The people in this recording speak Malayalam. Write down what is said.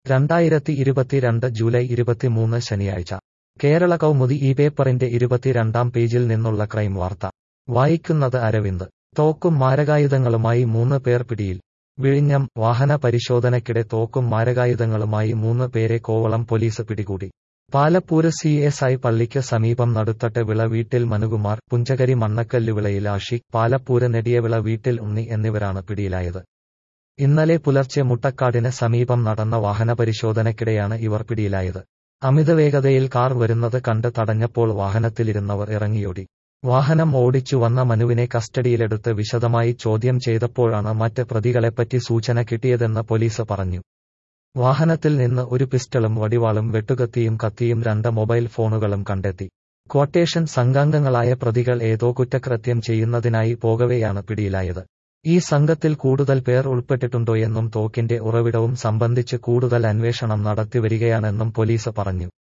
രണ്ടായിരത്തി ഇരുപത്തിരണ്ട് ജൂലൈ ഇരുപത്തിമൂന്ന് ശനിയാഴ്ച കേരള കൗമുദി ഈ പേപ്പറിന്റെ ഇരുപത്തിരണ്ടാം പേജിൽ നിന്നുള്ള ക്രൈം വാർത്ത വായിക്കുന്നത് അരവിന്ദ് തോക്കും മാരകായുധങ്ങളുമായി മൂന്ന് പേർ പിടിയിൽ വിഴിഞ്ഞം വാഹന പരിശോധനയ്ക്കിടെ തോക്കും മാരകായുധങ്ങളുമായി മൂന്ന് പേരെ കോവളം പോലീസ് പിടികൂടി പാലപ്പൂര് സി എസ് ഐ പള്ളിക്ക് സമീപം നടുത്തട്ട് വിള വീട്ടിൽ മനുകുമാർ പുഞ്ചകരി മണ്ണക്കല്ല് വിളയിൽ ആഷിഖ് പാലപ്പൂര് നെടിയവിള വീട്ടിൽ ഉണ്ണി എന്നിവരാണ് പിടിയിലായത് ഇന്നലെ പുലർച്ചെ മുട്ടക്കാടിന് സമീപം നടന്ന വാഹന പരിശോധനയ്ക്കിടെയാണ് ഇവർ പിടിയിലായത് അമിതവേഗതയിൽ കാർ വരുന്നത് കണ്ട് തടഞ്ഞപ്പോൾ വാഹനത്തിലിരുന്നവർ ഇറങ്ങിയോടി വാഹനം ഓടിച്ചു വന്ന മനുവിനെ കസ്റ്റഡിയിലെടുത്ത് വിശദമായി ചോദ്യം ചെയ്തപ്പോഴാണ് മറ്റ് പ്രതികളെപ്പറ്റി സൂചന കിട്ടിയതെന്ന് പോലീസ് പറഞ്ഞു വാഹനത്തിൽ നിന്ന് ഒരു പിസ്റ്റളും വടിവാളും വെട്ടുകത്തിയും കത്തിയും രണ്ട് മൊബൈൽ ഫോണുകളും കണ്ടെത്തി ക്വട്ടേഷൻ സംഘാംഗങ്ങളായ പ്രതികൾ ഏതോ കുറ്റകൃത്യം ചെയ്യുന്നതിനായി പോകവെയാണ് പിടിയിലായത് ഈ സംഘത്തിൽ കൂടുതൽ പേർ ഉൾപ്പെട്ടിട്ടുണ്ടോയെന്നും തോക്കിന്റെ ഉറവിടവും സംബന്ധിച്ച് കൂടുതൽ അന്വേഷണം നടത്തിവരികയാണെന്നും പോലീസ് പറഞ്ഞു